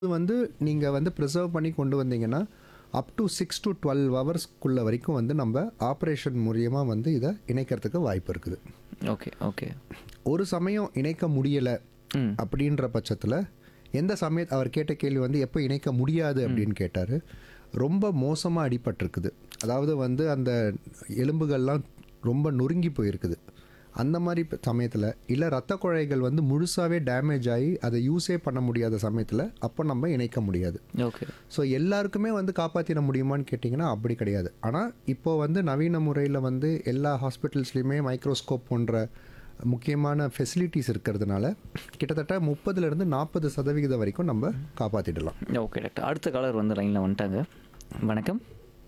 இது வந்து நீங்கள் வந்து ப்ரிசர்வ் பண்ணி கொண்டு வந்தீங்கன்னா up to six to twelve ஹவர்ஸ்க்குள்ள வரைக்கும் வந்து நம்ம ஆப்ரேஷன் மூலியமாக வந்து இதை இணைக்கிறதுக்கு வாய்ப்பு இருக்குது ஓகே ஓகே ஒரு சமயம் இணைக்க முடியலை ம் அப்படின்ற பட்சத்தில் எந்த சமய அவர் கேட்ட கேள்வி வந்து எப்போ இணைக்க முடியாது அப்படின்னு கேட்டார் ரொம்ப மோசமாக அடிபட்டிருக்குது அதாவது வந்து அந்த எலும்புகள்லாம் ரொம்ப நொறுங்கி போயிருக்குது அந்த மாதிரி சமயத்தில் இல்லை ரத்த குழாய்கள் வந்து முழுசாகவே டேமேஜ் ஆகி அதை யூஸே பண்ண முடியாத சமயத்தில் அப்போ நம்ம இணைக்க முடியாது ஓகே ஸோ எல்லாருக்குமே வந்து காப்பாற்றிட முடியுமான்னு கேட்டிங்கன்னா அப்படி கிடையாது ஆனால் இப்போ வந்து நவீன முறையில் வந்து எல்லா ஹாஸ்பிட்டல்ஸ்லையுமே மைக்ரோஸ்கோப் போன்ற முக்கியமான ஃபெசிலிட்டிஸ் இருக்கிறதுனால கிட்டத்தட்ட முப்பதுலேருந்து நாற்பது சதவிகிதம் வரைக்கும் நம்ம காப்பாற்றிடலாம் ஓகே டாக்டர் அடுத்த காலர் வந்து லைனில் வந்துட்டாங்க வணக்கம்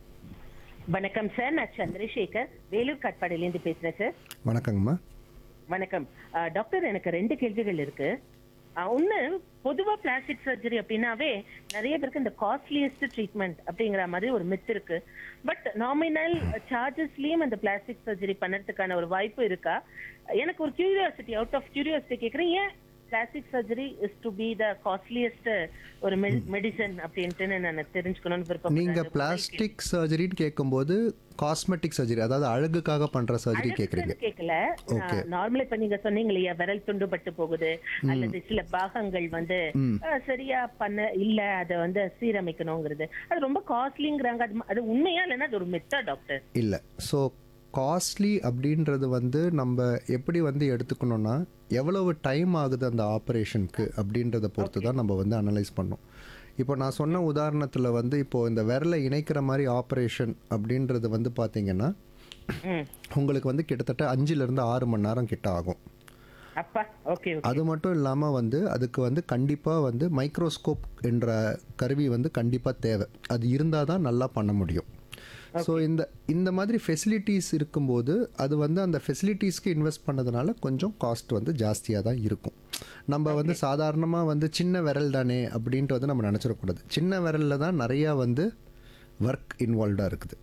வணக்கம் சார் நான் சந்திரசேகர் வேலூர் காட்பாடியிலேருந்து பேசுறேன் சார் வணக்கங்கம்மா வணக்கம் அஹ், டாக்டர் எனக்கு ரெண்டு கேள்விகள் இருக்கு அஹ், ஒண்ணு பொதுவா பிளாஸ்டிக் சர்ஜரி அப்படின்னாவே நிறைய பேருக்கு இந்த காஸ்ட்லியஸ்ட் ட்ரீட்மெண்ட் அப்படிங்கிற மாதிரி ஒரு மித் இருக்கு பட் நாமினல் சார்ஜஸ்லயும் அந்த பிளாஸ்டிக் சர்ஜரி பண்ணறதுக்கான ஒரு வாய்ப்பு இருக்கா எனக்கு ஒரு கியூரியாசிட்டி அவுட் ஆஃப் கியூரியாசிட்டி கேக்குறேன் ஏன் plastic surgery is to be the costliest ஒரு மெடிசன் அப்படின்ட்டு நான் தெரிஞ்சுக்கணும்னு விருப்பம் நீங்கள் பிளாஸ்டிக் சர்ஜரின்னு கேட்கும்போது காஸ்மெட்டிக் சர்ஜரி அதாவது அழகுக்காக பண்ணுற சர்ஜரி கேட்குறீங்க கேட்கல நார்மலா இப்ப நீங்க சொன்னீங்க இல்லையா விரல் துண்டுபட்டு போகுது அல்லது சில பாகங்கள் வந்து அஹ், சரியா பண்ண இல்ல அத வந்து சீரமைக்கணுங்கிறது அது ரொம்ப காஸ்ட்லிங்கிறாங்க அது ம- அது உண்மையா இல்லைன்னா அது ஒரு மெத்தா டாக்டர் இல்லை ஸோ காஸ்ட்லி அப்படின்றது வந்து நம்ம எப்படி வந்து எடுத்துக்கணும்னா எவ்வளவு டைம் ஆகுது அந்த ஆப்ரேஷனுக்கு அப்படின்றத பொறுத்து தான் நம்ம வந்து அனலைஸ் பண்ணோம் இப்போ நான் சொன்ன உதாரணத்தில் வந்து இப்போது இந்த விரலை இணைக்கிற மாதிரி ஆப்ரேஷன் அப்படின்றது வந்து பார்த்தீங்கன்னா ம் உங்களுக்கு வந்து கிட்டத்தட்ட அஞ்சுலேருந்து ஆறு மணி நேரம் கிட்ட ஆகும் அப்பா ஓகே அது மட்டும் இல்லாமல் வந்து அதுக்கு வந்து கண்டிப்பாக வந்து மைக்ரோஸ்கோப் என்ற கருவி வந்து கண்டிப்பாக தேவை அது இருந்தால் தான் நல்லா பண்ண முடியும் ஸோ இந்த இந்த மாதிரி ஃபெசிலிட்டிஸ் இருக்கும்போது அது வந்து அந்த ஃபெசிலிட்டிஸ்க்கு இன்வெஸ்ட் பண்ணதுனால கொஞ்சம் காஸ்ட் வந்து ஜாஸ்தியாக தான் இருக்கும் நம்ம வந்து சாதாரணமாக வந்து சின்ன விரல் தானே அப்படின்ட்டு வந்து நம்ம நினச்சிடக்கூடாது சின்ன விரலில் தான் நிறையா வந்து ஒர்க் இன்வால்வ்டாக இருக்குது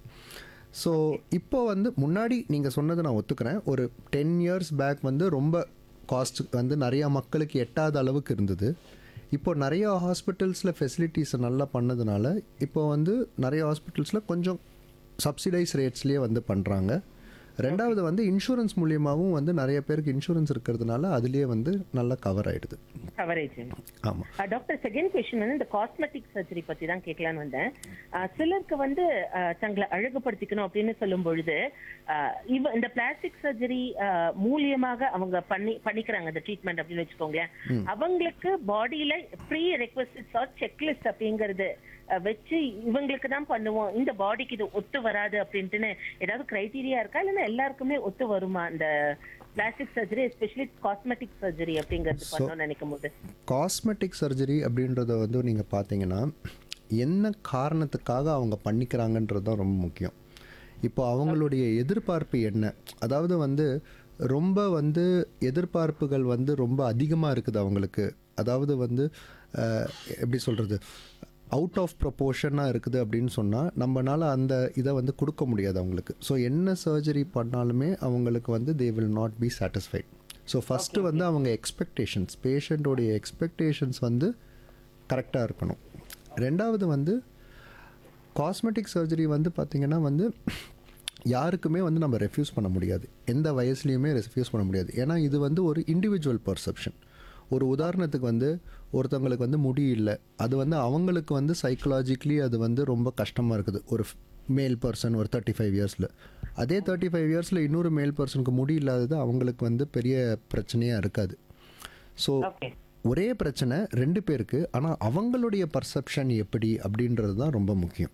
ஸோ இப்போ வந்து முன்னாடி நீங்கள் சொன்னதை நான் ஒத்துக்கிறேன் ஒரு டென் இயர்ஸ் பேக் வந்து ரொம்ப காஸ்ட் வந்து நிறையா மக்களுக்கு எட்டாத அளவுக்கு இருந்தது இப்போ நிறைய ஹாஸ்பிட்டல்ஸில் ஃபெசிலிட்டிஸை நல்லா பண்ணதுனால இப்போ வந்து நிறைய ஹாஸ்பிட்டல்ஸில் கொஞ்சம் சப்சிடைஸ் ரேட்ஸ்லேயே வந்து பண்ணுறாங்க ரெண்டாவது வந்து இன்சூரன்ஸ் மூலியமாகவும் வந்து நிறைய பேருக்கு இன்சூரன்ஸ் இருக்கிறதுனால அதுலேயே வந்து நல்லா கவர் ஆகிடுது கவரேஜ் ஆமாம் டாக்டர் செகண்ட் கொஸ்டின் வந்து இந்த காஸ்மெட்டிக் சர்ஜரி பத்தி தான் கேட்கலான்னு வந்தேன் அஹ், சிலருக்கு வந்து அஹ், தங்களை அழகுபடுத்திக்கணும் அப்படின்னு சொல்லும் பொழுது அஹ், இவ இந்த பிளாஸ்டிக் சர்ஜரி மூலியமாக அவங்க பண்ணி பண்ணிக்கிறாங்க இந்த ட்ரீட்மெண்ட் அப்படின்னு வச்சுக்கோங்களேன் அவங்களுக்கு பாடியில ப்ரீ ரெக்வஸ்ட் ஆர் செக்லிஸ்ட் அப்படிங்கிறது அஹ், வச்சு இவங்களுக்கு தான் பண்ணுவோம் இந்த பாடிக்கு இது ஒத்து வராது அப்படின்ட்டுன்னு ஏதாவது கிரைட்டீரியா இருக்கா இல்லைன்னா எல்லாருக்குமே ஒத்து வருமா இந்த plastic surgery especially cosmetic surgery அப்படிங்கிறது பண்ணணும்னு நினைக்கும் போது காஸ்மெட்டிக் சர்ஜரி அப்படின்றத வந்து நீங்கள் பார்த்தீங்கன்னா என்ன காரணத்துக்காக அவங்க பண்ணிக்கிறாங்கன்றது தான் ரொம்ப முக்கியம் இப்போ அவங்களுடைய எதிர்பார்ப்பு என்ன அதாவது வந்து ரொம்ப வந்து எதிர்பார்ப்புகள் வந்து ரொம்ப அதிகமாக இருக்குது அவங்களுக்கு அதாவது வந்து அஹ், எப்படி சொல்கிறது அவுட் ஆஃப் ப்ரொப்போர்ஷனாக இருக்குது அப்படின்னு சொன்னால் நம்மனால அந்த இதை வந்து கொடுக்க முடியாது அவங்களுக்கு ஸோ என்ன சர்ஜரி பண்ணாலுமே அவங்களுக்கு வந்து they will not be satisfied so first வந்து அவங்க எக்ஸ்பெக்டேஷன்ஸ் பேஷண்ட்டோடைய எக்ஸ்பெக்டேஷன்ஸ் வந்து கரெக்டாக இருக்கணும் ரெண்டாவது வந்து காஸ்மெட்டிக் சர்ஜரி வந்து பார்த்திங்கன்னா வந்து யாருக்குமே வந்து நம்ம ரெஃப்யூஸ் பண்ண முடியாது எந்த வயசுலையுமே ரெஃப்யூஸ் பண்ண முடியாது ஏன்னா இது வந்து ஒரு இண்டிவிஜுவல் பர்செப்ஷன் ஒரு உதாரணத்துக்கு வந்து ஒருத்தவங்களுக்கு வந்து முடி இல்லை அது வந்து அவங்களுக்கு வந்து சைக்கலாஜிக்கலி அது வந்து ரொம்ப கஷ்டமாக இருக்குது ஒரு மேல் பர்சன் ஒரு தேர்ட்டி ஃபைவ் இயர்ஸில் அதே தேர்ட்டி ஃபைவ் இயர்ஸில் இன்னொரு மேல் பர்சனுக்கு முடி இல்லாதது அவங்களுக்கு வந்து பெரிய பிரச்சனையாக இருக்காது ஸோ ஓகே ஒரே பிரச்சனை ரெண்டு பேருக்கு ஆனால் அவங்களுடைய பர்செப்ஷன் எப்படி அப்படின்றது தான் ரொம்ப முக்கியம்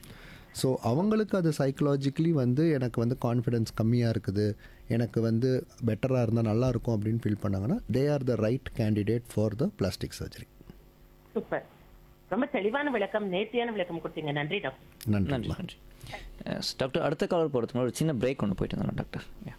ஸோ அவங்களுக்கு அது சைக்கலாஜிக்கலி வந்து எனக்கு வந்து கான்ஃபிடென்ஸ் கம்மியாக இருக்குது எனக்கு வந்து பெட்டராக இருந்தால் நல்லா இருக்கும் அப்படின்னு ஃபீல் பண்ணாங்கன்னா they are the right candidate for the plastic surgery super ரொம்ப தெளிவான விளக்கம் நேர்த்தியான விளக்கம் கொடுத்தீங்க நன்றி டாக்டர் நன்றி நன்றி நன்றி எஸ் டாக்டர் அடுத்த காலர் போகிறதுக்கு முன்னாடி ஒரு சின்ன பிரேக் ஒன்று போயிட்டு இருந்தோம் டாக்டர் Yeah.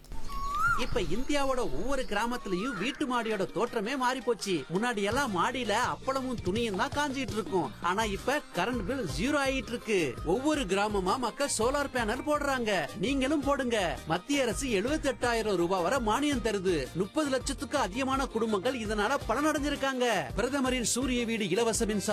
இப்ப இந்தியாவோட ஒவ்வொரு கிராமத்துலயும் வீட்டு மாடியோட தோற்றமே மாறி போச்சு முன்னாடி எல்லாம் மாடியில அப்பளமும் துணியும் தான் காஞ்சிட்டு இருக்கும் ஆனா இப்ப கரண்ட் பில் ஜீரோ ஆயிட்டு இருக்கு ஒவ்வொரு கிராமமா மக்கள் சோலார் பேனல் போடுறாங்க நீங்களும் போடுங்க மத்திய அரசு 78000 ரூபாய் வரை மானியம் தருது முப்பது லட்சத்துக்கு அதிகமான குடும்பங்கள் இதனால பலனடைஞ்சிருக்காங்க பிரதமரின் சூரிய வீடு இலவச மின்சார